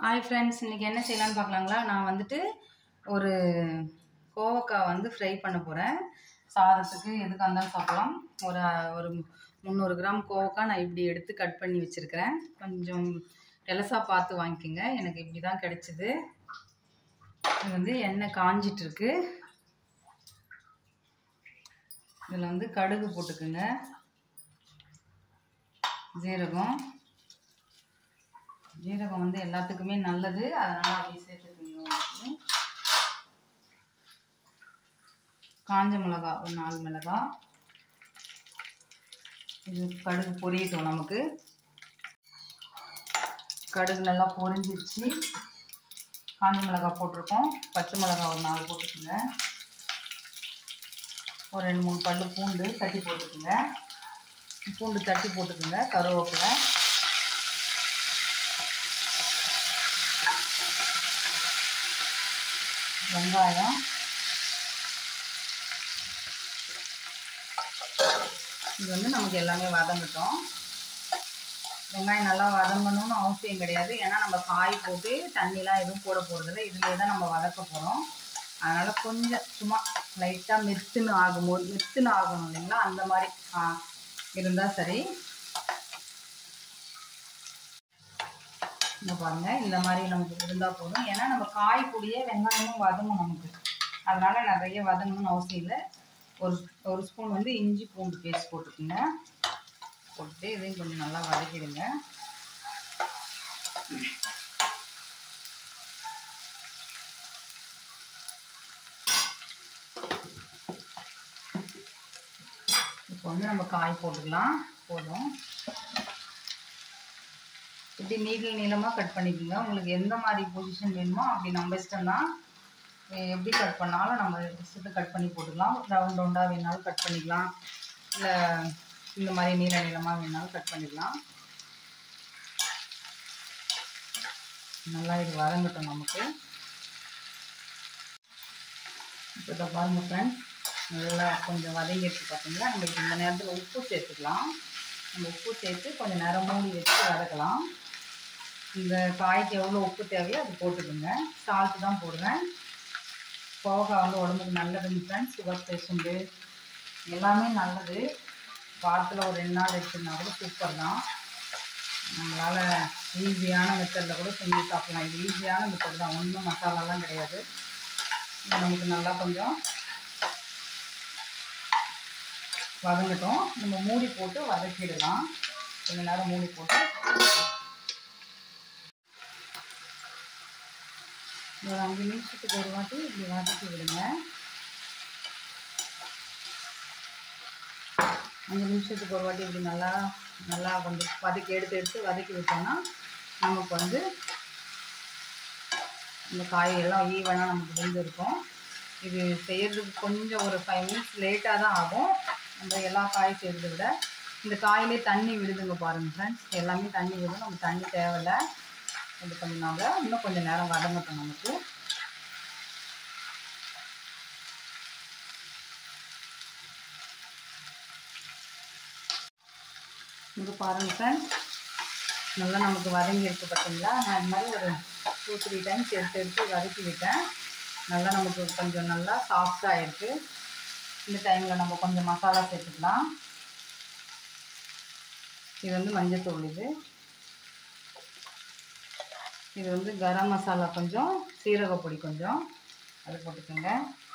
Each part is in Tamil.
ஹாய் ஃப்ரெண்ட்ஸ் இன்றைக்கி என்ன செய்யலான்னு பார்க்கலாங்களா நான் வந்துட்டு ஒரு கோவக்காய் வந்து ஃப்ரை பண்ண போகிறேன் சாதத்துக்கு எதுக்காக இருந்தாலும் சாப்பிடலாம் ஒரு ஒரு முந்நூறு கிராம் கோவக்காய் நான் இப்படி எடுத்து கட் பண்ணி வச்சுருக்கிறேன் கொஞ்சம் எலசா பார்த்து வாங்கிக்கோங்க எனக்கு இப்படி தான் கிடச்சிது இது வந்து எண்ணெய் காஞ்சிட்டு இருக்கு இதில் வந்து கடுகு போட்டுக்குங்க ஜீரகம் ஜீரகம் வந்து எல்லாத்துக்குமே நல்லது அதனால் அப்படி சேர்த்துக்கோங்க உங்களுக்கு. காஞ்ச மிளகா ஒரு நாலு மிளகா இது கடுகு பொரியட்டும் நமக்கு கடுகு நல்லா பொரிஞ்சிருச்சு காஞ்ச மிளகா போட்டிருக்கோம் பச்சை மிளகா ஒரு நாலு போட்டுக்கோங்க ஒரு ரெண்டு மூணு பல்லு பூண்டு தட்டி போட்டுக்கோங்க பூண்டு தட்டி போட்டுக்கோங்க கருவேப்பிலை வெங்காயம் இது வந்து நமக்கு எல்லாமே வதங்கட்டும் வெங்காயம் நல்லா வதங்கணும்னு அவசியம் கிடையாது ஏன்னா நம்ம காய் போட்டு தண்ணிலாம் எதுவும் போட போகிறதில்ல இதுலேயே தான் நம்ம வதக்க போகிறோம் அதனால் கொஞ்சம் சும்மா லைட்டாக மெத்துன்னு ஆகும்போது மெத்துன்னு ஆகணும் இல்லைங்களா அந்த மாதிரி இருந்தால் சரி இந்த பாருங்க இந்த மாதிரி நமக்கு இருந்தால் போதும் ஏன்னா நம்ம காய் கூடயே வெங்காயமும் வதங்கும் நமக்கு அதனால நிறைய வதங்கணும்னு அவசியம் இல்லை ஒரு ஒரு ஸ்பூன் வந்து இஞ்சி பூண்டு பேஸ்ட் போட்டுக்கோங்க போட்டு இதையும் கொஞ்சம் நல்லா வதக்கிடுங்க இப்போ வந்து நம்ம காய் போட்டுக்கலாம் போதும் இப்படி நீள நீளமாக கட் பண்ணிக்கோங்க உங்களுக்கு எந்த மாதிரி பொசிஷன் வேணுமோ அப்படி நம்ம இஷ்டம் தான் எப்படி கட் பண்ணாலும் நம்ம இஷ்டத்துக்கு கட் பண்ணி போட்டுக்கலாம் ரவுண்ட் ரவுண்டாக வேணாலும் கட் பண்ணிக்கலாம் இல்லை இந்த மாதிரி நீள நீளமாக வேணாலும் கட் பண்ணிக்கலாம் நல்லா இது வதங்கட்டும் நமக்கு இப்போ இதை பாருங்கள் ஃப்ரெண்ட்ஸ் நல்லா கொஞ்சம் வதங்கிடுச்சு பார்த்தீங்களா நம்ம இந்த நேரத்தில் உப்பு சேர்த்துக்கலாம் நம்ம உப்பு சேர்த்து கொஞ்சம் நேரம் மூடி வச்சு வதக்கலாம் இந்த காய்க்கு எவ்வளோ உப்பு தேவையோ அது போட்டுக்கோங்க சால்ட்டு தான் போடுறேன் கோவக்காய் வந்து உடம்புக்கு நல்லதுங்க ஃப்ரெண்ட்ஸ் சுகர் பேஷண்ட்டு எல்லாமே நல்லது வாரத்தில் ஒரு ரெண்டு நாள் எடுத்துருந்தா கூட சூப்பர் தான் நம்மளால் ஈஸியான மெத்தடில் கூட செஞ்சு சாப்பிடலாம் இது ஈஸியான மெத்தட் தான் ஒன்றும் மசாலாலாம் கிடையாது இது நமக்கு நல்லா கொஞ்சம் வதங்கட்டும் நம்ம மூடி போட்டு வதக்கிடலாம் கொஞ்ச நேரம் மூடி போட்டு ஒரு அஞ்சு நிமிஷத்துக்கு ஒரு வாட்டி இப்படி வதக்கி விடுங்க அஞ்சு நிமிஷத்துக்கு ஒரு வாட்டி இப்படி நல்லா நல்லா கொஞ்சம் வதக்கி எடுத்து எடுத்து வதக்கி விட்டோம்னா நமக்கு வந்து இந்த காயெல்லாம் ஈவனாக நமக்கு வெந்திருக்கும் இது செய்யறதுக்கு கொஞ்சம் ஒரு ஃபைவ் மினிட்ஸ் லேட்டாக தான் ஆகும் நம்ம எல்லா காய் செய்கிறத விட இந்த காயிலே தண்ணி விடுதுங்க பாருங்கள் ஃப்ரெண்ட்ஸ் எல்லாமே தண்ணி விடும் நம்ம தண்ணி தேவையில்லை இது பண்ணினாங்க இன்னும் கொஞ்சம் நேரம் வதங்கட்டும் நமக்கு இது பாருங்கள் ஃப்ரெண்ட்ஸ் நல்லா நமக்கு வதங்கி இருக்கு பார்த்தீங்களா நான் இந்த மாதிரி ஒரு டூ த்ரீ டைம்ஸ் எடுத்து எடுத்து வதக்கி விட்டேன் நல்லா நமக்கு கொஞ்சம் நல்லா சாஃப்டாக இருக்குது இந்த டைமில் நம்ம கொஞ்சம் மசாலா சேர்த்துக்கலாம் இது வந்து மஞ்சத்தூள் இது இது வந்து கரம் மசாலா கொஞ்சம் சீரகப்பொடி கொஞ்சம் அது போட்டுக்கோங்க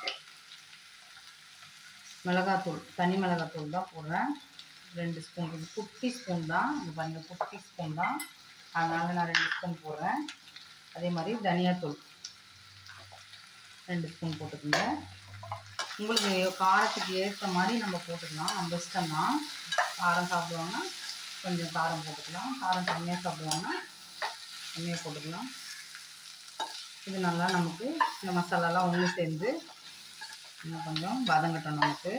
மிளகாத்தூள் தனி மிளகாத்தூள் தான் போடுறேன் ரெண்டு ஸ்பூன் இது குட்டி ஸ்பூன் தான் இது பாருங்கள் குட்டி ஸ்பூன் தான் அதனால் நான் ரெண்டு ஸ்பூன் போடுறேன் அதே மாதிரி தனியாத்தூள் ரெண்டு ஸ்பூன் போட்டுக்கோங்க உங்களுக்கு காரத்துக்கு ஏற்ற மாதிரி நம்ம போட்டுக்கலாம் நம்ம இஷ்டம் தான் காரம் சாப்பிடுவாங்கன்னா கொஞ்சம் காரம் போட்டுக்கலாம் காரம் கம்மியாக சாப்பிடுவாங்கன்னா கம்மியாக போட்டுக்கலாம் இது நல்லா நமக்கு இந்த மசாலாலாம் ஒன்று சேர்ந்து இன்னும் கொஞ்சம் வதங்கட்டும் நமக்கு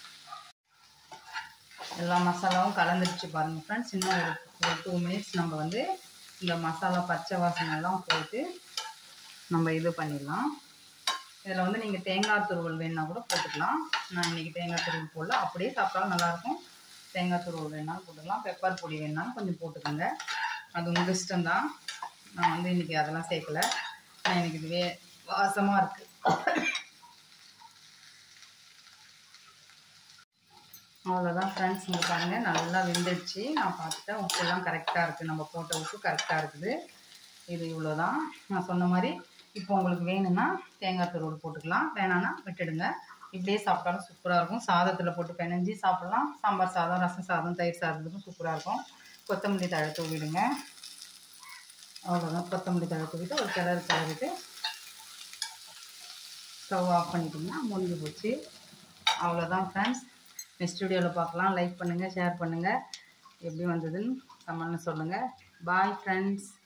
எல்லா மசாலாவும் கலந்துருச்சு பாருங்கள் ஃப்ரெண்ட்ஸ் இன்னும் ஒரு ஒரு டூ மினிட்ஸ் நம்ம வந்து இந்த மசாலா பச்சை வாசனைலாம் போயிட்டு நம்ம இது பண்ணிடலாம் இதில் வந்து நீங்கள் தேங்காய் துருவல் வேணுன்னா கூட போட்டுக்கலாம் நான் இன்றைக்கி தேங்காய் துருவல் போடல அப்படியே சாப்பிட்டாலும் நல்லாயிருக்கும் தேங்காய் துருவல் வேணாலும் போட்டுக்கலாம் பெப்பர் பொடி வேணாலும் கொஞ்சம் போட்டுக்கோங்க அது உங்கள் இஷ்டம்தான் நான் வந்து இன்றைக்கி அதெல்லாம் சேர்க்கல நான் எனக்கு இதுவே வாசமாக இருக்குது அவ்வளோதான் ஃப்ரெண்ட்ஸ் இங்கே பாருங்கள் நல்லா வெந்துடுச்சு நான் பார்த்துட்டேன் உப்புலாம் கரெக்டாக இருக்குது நம்ம போட்ட உப்பு கரெக்டாக இருக்குது இது இவ்வளோ தான் நான் சொன்ன மாதிரி இப்போ உங்களுக்கு வேணும்னா தேங்காய் துருவல் போட்டுக்கலாம் வேணான்னா விட்டுடுங்க இப்படியே சாப்பிட்டாலும் சூப்பராக இருக்கும் சாதத்தில் போட்டு பிணைஞ்சி சாப்பிட்லாம் சாம்பார் சாதம் ரசம் சாதம் தயிர் சாதத்துக்கும் சூப்பராக இருக்கும் கொத்தமல்லி தழை தூவிடுங்க அவ்வளோதான் கொத்தமல்லி தழை தூவிட்டு ஒரு கிளறு கிளறிட்டு ஸ்டவ் ஆஃப் பண்ணிட்டிங்கன்னா முடிஞ்சு போச்சு அவ்வளோதான் ஃப்ரெண்ட்ஸ் நெக்ஸ்ட் வீடியோவில் பார்க்கலாம் லைக் பண்ணுங்கள் ஷேர் பண்ணுங்கள் எப்படி வந்ததுன்னு கமெண்ட்ல சொல்லுங்கள் பாய் ஃப்ரெண்ட்ஸ்